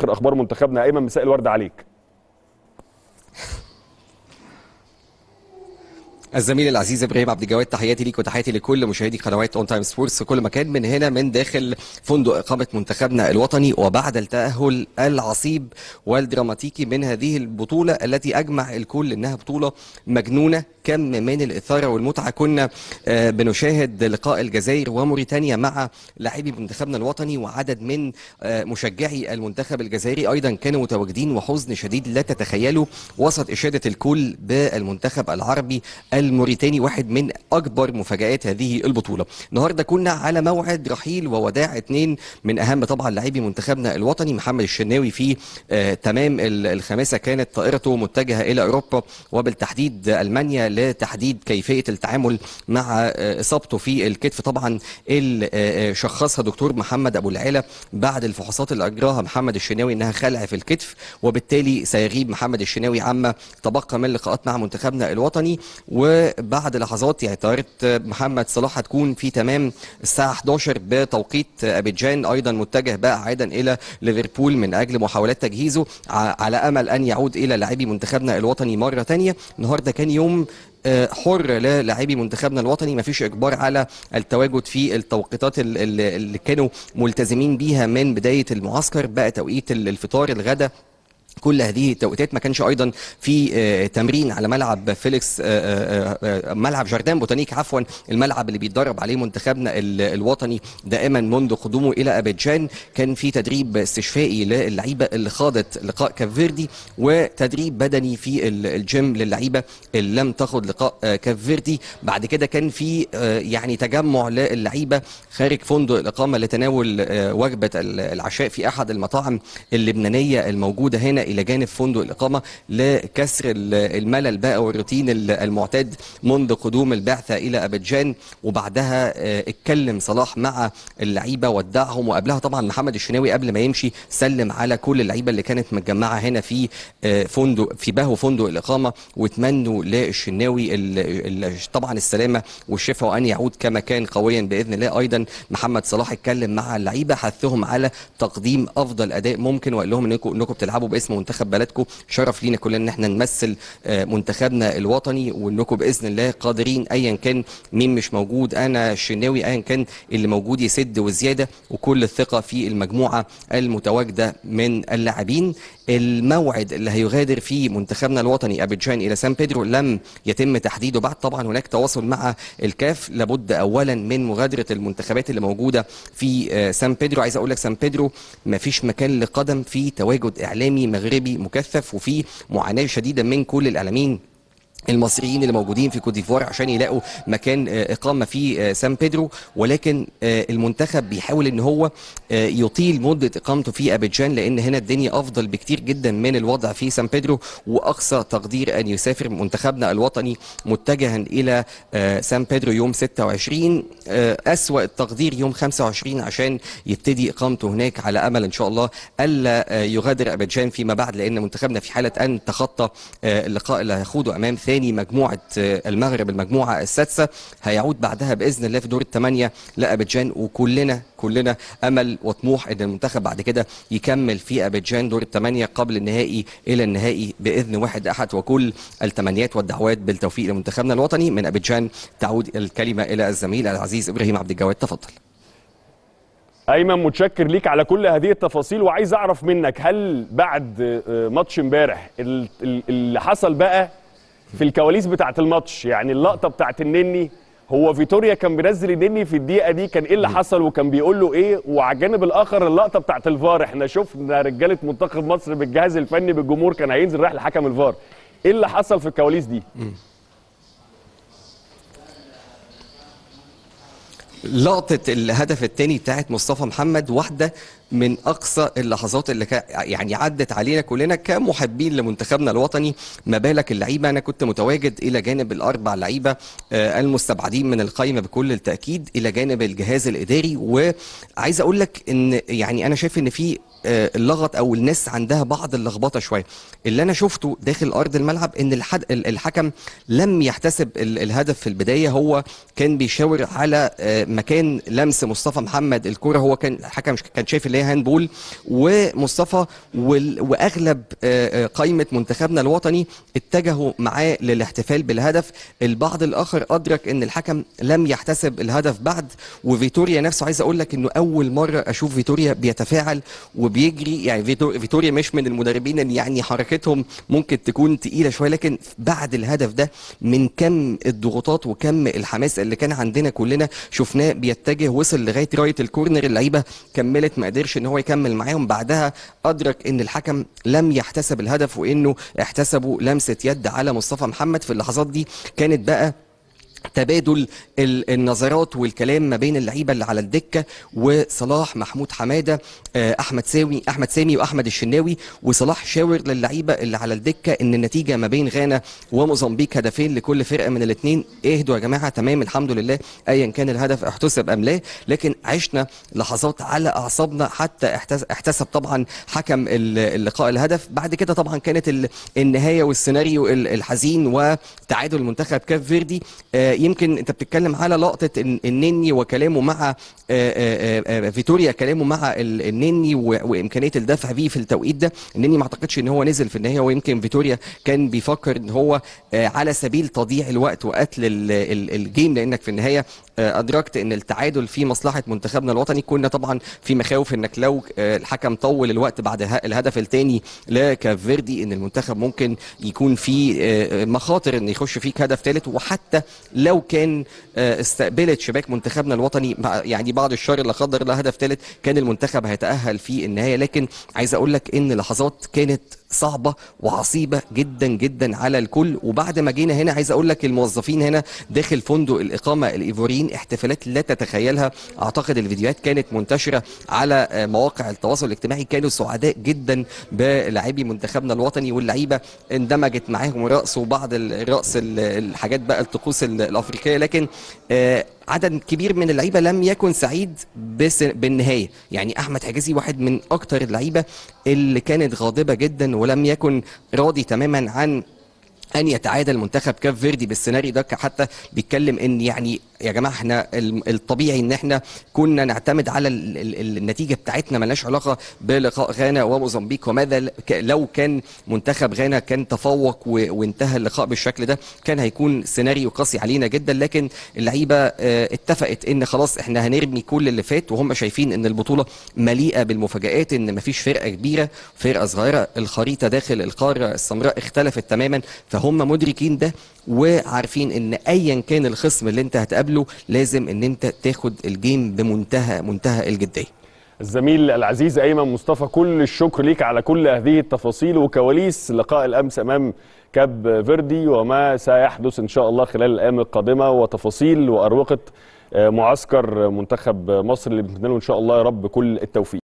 اخر اخبار منتخبنا ايمن مساء الورد عليك الزميل العزيز ابراهيم عبد الجواد تحياتي ليك وتحياتي لكل مشاهدي قنوات اون تايم سبورتس في كل مكان من هنا من داخل فندق اقامه منتخبنا الوطني وبعد التاهل العصيب والدراماتيكي من هذه البطوله التي اجمع الكل انها بطوله مجنونه كم من الاثاره والمتعه كنا آه، بنشاهد لقاء الجزائر وموريتانيا مع لاعبي منتخبنا الوطني وعدد من آه، مشجعي المنتخب الجزائري ايضا كانوا متواجدين وحزن شديد لا تتخيلوا وسط اشاده الكل بالمنتخب العربي الموريتاني واحد من اكبر مفاجات هذه البطوله النهارده كنا على موعد رحيل ووداع اثنين من اهم طبعا لاعبي منتخبنا الوطني محمد الشناوي في آه تمام ال- الخامسه كانت طائرته متجهه الى اوروبا وبالتحديد المانيا لتحديد كيفيه التعامل مع آه اصابته في الكتف طبعا اللي آه، آه، شخصها دكتور محمد ابو العلا بعد الفحوصات اللي اجراها محمد الشناوي انها خلع في الكتف وبالتالي سيغيب محمد الشناوي عما تبقى من لقاءات مع منتخبنا الوطني وبعد لحظات يعني طائره محمد صلاح هتكون في تمام الساعه 11 بتوقيت ابيجان ايضا متجه بقى عائدا الى ليفربول من اجل محاولات تجهيزه ع- على امل ان يعود الى لاعبي منتخبنا الوطني مره ثانيه النهارده كان يوم آه، حر للاعبي منتخبنا الوطني ما فيش اجبار على التواجد في التوقيتات ال- ال- اللي كانوا ملتزمين بيها من بدايه المعسكر بقى توقيت ال- الفطار الغداء كل هذه التوقيتات ما كانش ايضا في آه، تمرين على ملعب فيليكس آه، آه، آه، ملعب جاردان بوتانيك عفوا الملعب اللي بيتدرب عليه منتخبنا ال- الوطني دائما منذ قدومه الى ابيجان كان في تدريب استشفائي للعيبه اللي خاضت لقاء كافيردي وتدريب بدني في ال- الجيم للعيبه اللي لم تخض لقاء آه، كافيردي بعد كده كان في آه، يعني تجمع للعيبه خارج فندق الاقامه لتناول آه، وجبه ال- العشاء في احد المطاعم اللبنانيه الموجوده هنا الى جانب فندق الاقامه لكسر ال- الملل بقى والروتين ال- المعتاد منذ قدوم البعثه الى ابيجان وبعدها آه، اتكلم صلاح مع اللعيبه ودعهم وقبلها طبعا محمد الشناوي قبل ما يمشي سلم على كل اللعيبه اللي كانت متجمعه هنا في آه، فندق في بهو فندق الاقامه واتمنوا للشناوي ال- ال- طبعا السلامه والشفاء وان يعود كما كان قويا باذن الله ايضا محمد صلاح اتكلم مع اللعيبه حثهم على تقديم افضل اداء ممكن وقال لهم انكم انكم بتلعبوا باسم منتخب بلدكم شرف لينا كلنا ان احنا نمثل آه، منتخبنا الوطني وانكم باذن الله قادرين ايا كان مين مش موجود انا الشناوي ايا كان اللي موجود يسد وزياده وكل الثقه في المجموعه المتواجده من اللاعبين الموعد اللي هيغادر فيه منتخبنا الوطني ابيجان الى سان بيدرو لم يتم تحديده بعد طبعا هناك تواصل مع الكاف لابد اولا من مغادره المنتخبات اللي موجوده في آه، سان بيدرو عايز اقول لك سان بيدرو ما فيش مكان لقدم فيه تواجد اعلامي مغربي مكثف وفي معاناه شديده من كل الاعلاميين المصريين اللي موجودين في كوت ديفوار عشان يلاقوا مكان آه، اقامه في آه، سان بيدرو ولكن آه، المنتخب بيحاول ان هو آه، يطيل مده اقامته في ابيجان لان هنا الدنيا افضل بكتير جدا من الوضع في سان بيدرو واقصى تقدير ان يسافر منتخبنا الوطني متجها الى آه، سان بيدرو يوم 26 آه، اسوا التقدير يوم 25 عشان يبتدي اقامته هناك على امل ان شاء الله الا آه، يغادر ابيجان فيما بعد لان منتخبنا في حاله ان تخطى آه، اللقاء اللي هيخوضه امام ثاني مجموعه آه، المغرب المجموعه السادسه هيعود بعدها باذن الله في دور الثمانيه لابيجان وكلنا كلنا امل وطموح ان المنتخب بعد كده يكمل في ابيجان دور الثمانيه قبل النهائي الى النهائي باذن واحد احد وكل التمنيات والدعوات بالتوفيق لمنتخبنا الوطني من ابيجان تعود الكلمه الى الزميل العزيز ابراهيم عبد الجواد تفضل ايمن متشكر ليك على كل هذه التفاصيل وعايز اعرف منك هل بعد آه، ماتش امبارح ال- ال- اللي حصل بقى في الكواليس بتاعه الماتش يعني اللقطه بتاعه النني هو فيتوريا كان بينزل النني في الدقيقه دي كان ايه اللي حصل وكان بيقول له ايه وعلى الجانب الاخر اللقطه بتاعه الفار احنا شفنا رجاله منتخب مصر بالجهاز الفني بالجمهور كان هينزل رايح لحكم الفار ايه اللي حصل في الكواليس دي لقطة الهدف الثاني بتاعت مصطفى محمد واحدة من أقصى اللحظات اللي كا يعني عدت علينا كلنا كمحبين لمنتخبنا الوطني ما بالك اللعيبة أنا كنت متواجد إلى جانب الأربع لعيبة آه، المستبعدين من القائمة بكل التأكيد إلى جانب الجهاز الإداري وعايز أقول لك إن يعني أنا شايف إن في آه، اللغط او الناس عندها بعض اللخبطه شويه اللي انا شفته داخل ارض الملعب ان الحد ال- الحكم لم يحتسب ال- الهدف في البدايه هو كان بيشاور على آه، مكان لمس مصطفى محمد الكره هو كان الحكم كان شايف اللي هي هاندبول ومصطفى وال- واغلب آه، آه، قائمه منتخبنا الوطني اتجهوا معاه للاحتفال بالهدف البعض الاخر ادرك ان الحكم لم يحتسب الهدف بعد وفيتوريا نفسه عايز اقول لك انه اول مره اشوف فيتوريا بيتفاعل وبيجري يعني فيتو- فيتوريا مش من المدربين اللي يعني حركتهم ممكن تكون تقيله شويه لكن بعد الهدف ده من كم الضغوطات وكم الحماس اللي كان عندنا كلنا شفناه بيتجه وصل لغايه رايه الكورنر اللعيبه كملت ما قدرش ان هو يكمل معاهم بعدها ادرك ان الحكم لم يحتسب الهدف وانه احتسبوا لمسه يد على مصطفى محمد في اللحظات دي كانت بقى تبادل ال- النظرات والكلام ما بين اللعيبه اللي على الدكه وصلاح محمود حماده آه، احمد سامي احمد سامي واحمد الشناوي وصلاح شاور للعيبه اللي على الدكه ان النتيجه ما بين غانا وموزمبيق هدفين لكل فرقه من الاثنين اهدوا يا جماعه تمام الحمد لله ايا كان الهدف احتسب ام لا لكن عشنا لحظات على اعصابنا حتى احتس- احتسب طبعا حكم ال- اللقاء الهدف بعد كده طبعا كانت ال- النهايه والسيناريو ال- الحزين وتعادل منتخب كاب فيردي آه، يمكن انت بتتكلم على لقطه الن- النني وكلامه مع آه، آه، آه، فيتوريا كلامه مع ال- النني و- وامكانيه الدفع فيه في التوقيت ده النني ما اعتقدش ان هو نزل في النهايه ويمكن فيتوريا كان بيفكر ان هو آه، على سبيل تضييع الوقت وقتل ال- ال- الجيم لانك في النهايه آه، ادركت ان التعادل في مصلحه منتخبنا الوطني كنا طبعا في مخاوف انك لو آه، الحكم طول الوقت بعد ه- الهدف الثاني لكاب فيردي ان المنتخب ممكن يكون في آه، مخاطر ان يخش فيك هدف ثالث وحتى لو كان آه، استقبلت شباك منتخبنا الوطني مع- يعني بعد الشر لا قدر الله هدف ثالث كان المنتخب هيتاهل في النهايه لكن عايز اقول لك ان لحظات كانت صعبه وعصيبه جدا جدا على الكل وبعد ما جينا هنا عايز اقول لك الموظفين هنا داخل فندق الاقامه الايفوريين احتفالات لا تتخيلها اعتقد الفيديوهات كانت منتشره على آه، مواقع التواصل الاجتماعي كانوا سعداء جدا بلاعبي منتخبنا الوطني واللعيبه اندمجت معاهم رقص وبعض الرقص ال- الحاجات بقى الطقوس ال- الافريقيه لكن آه، عدد كبير من اللعيبه لم يكن سعيد بس بالنهايه يعني احمد حجازي واحد من اكتر اللعيبه اللي كانت غاضبه جدا ولم يكن راضي تماما عن ان يتعادل منتخب كاف فيردي بالسيناريو ده حتى بيتكلم ان يعني يا جماعه احنا ال- الطبيعي ان احنا كنا نعتمد على ال- ال- النتيجه بتاعتنا ملهاش علاقه بلقاء غانا وموزمبيق وماذا ل- ك- لو كان منتخب غانا كان تفوق و- وانتهى اللقاء بالشكل ده كان هيكون سيناريو قاسي علينا جدا لكن اللعيبه آه، اتفقت ان خلاص احنا هنرمي كل اللي فات وهم شايفين ان البطوله مليئه بالمفاجآت ان مفيش فرقه كبيره فرقه صغيره الخريطه داخل القاره السمراء اختلفت تماما فهم مدركين ده وعارفين ان ايا كان الخصم اللي انت هتقابله لازم ان انت تاخد الجيم بمنتهى منتهى الجديه الزميل العزيز ايمن مصطفى كل الشكر ليك على كل هذه التفاصيل وكواليس لقاء الامس امام كاب فيردي وما سيحدث ان شاء الله خلال الايام القادمه وتفاصيل واروقه آه، معسكر منتخب مصر اللي بنتمنى له ان شاء الله يا رب كل التوفيق